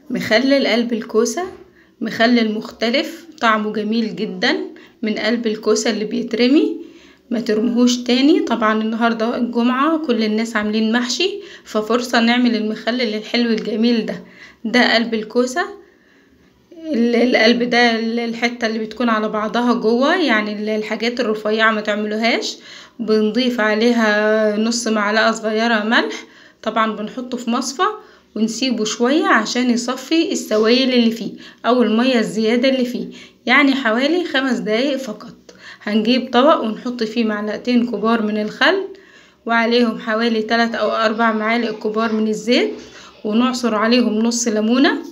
مخلل قلب الكوسة مخلل مختلف طعمه جميل جدا من قلب الكوسة اللي بيترمي ما ترمهوش تاني طبعا النهاردة الجمعة كل الناس عاملين محشي ففرصة نعمل المخلل الحلو الجميل ده ده قلب الكوسة القلب ده الحتة اللي بتكون على بعضها جوه يعني الحاجات الرفيعة ما تعملوهاش بنضيف عليها نص معلقة صغيرة ملح طبعا بنحطه في مصفى ونسيبه شوية عشان يصفي السوائل اللي فيه او المية الزيادة اللي فيه يعني حوالي خمس دقايق فقط هنجيب طبق ونحط فيه معلقتين كبار من الخل وعليهم حوالي تلات او اربع معالق كبار من الزيت ونعصر عليهم نص ليمونة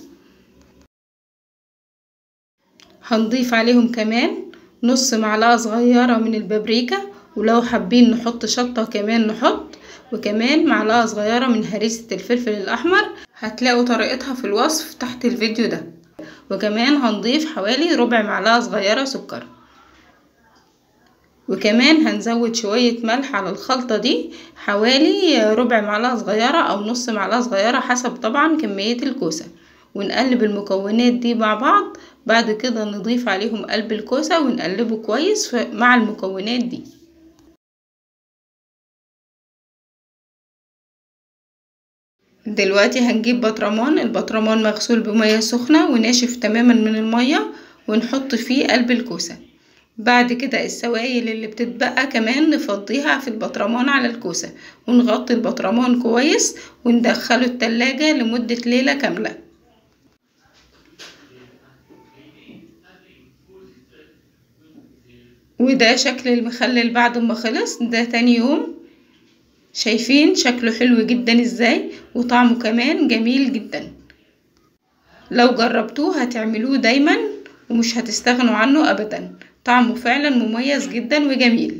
هنضيف عليهم كمان نص معلقة صغيرة من البابريكا ولو حابين نحط شطة كمان نحط وكمان معلقة صغيرة من هريسة الفلفل الأحمر هتلاقوا طريقتها في الوصف تحت الفيديو ده وكمان هنضيف حوالي ربع معلقة صغيرة سكر وكمان هنزود شوية ملح على الخلطة دي حوالي ربع معلقة صغيرة أو نص معلقة صغيرة حسب طبعا كمية الكوسة ونقلب المكونات دي مع بعض بعد كده نضيف عليهم قلب الكوسة ونقلبه كويس مع المكونات دي دلوقتي هنجيب بطرمان البطرمان مغسول بمية سخنة وناشف تماما من المية ونحط فيه قلب الكوسة بعد كده السوائل اللي بتتبقى كمان نفضيها في البطرمان على الكوسة ونغطي البطرمان كويس وندخله التلاجة لمدة ليلة كاملة وده شكل المخلل بعد ما خلص ده تاني يوم شايفين شكله حلو جدا ازاي وطعمه كمان جميل جدا لو جربتوه هتعملوه دايما ومش هتستغنوا عنه ابدا طعمه فعلا مميز جدا وجميل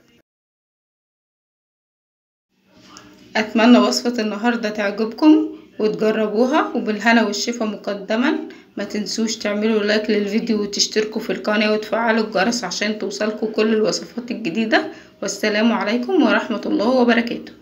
اتمنى وصفة النهاردة تعجبكم وتجربوها وبالهنا والشفا مقدما ما تنسوش تعملوا لايك للفيديو وتشتركوا في القناة وتفعلوا الجرس عشان توصلكوا كل الوصفات الجديدة والسلام عليكم ورحمة الله وبركاته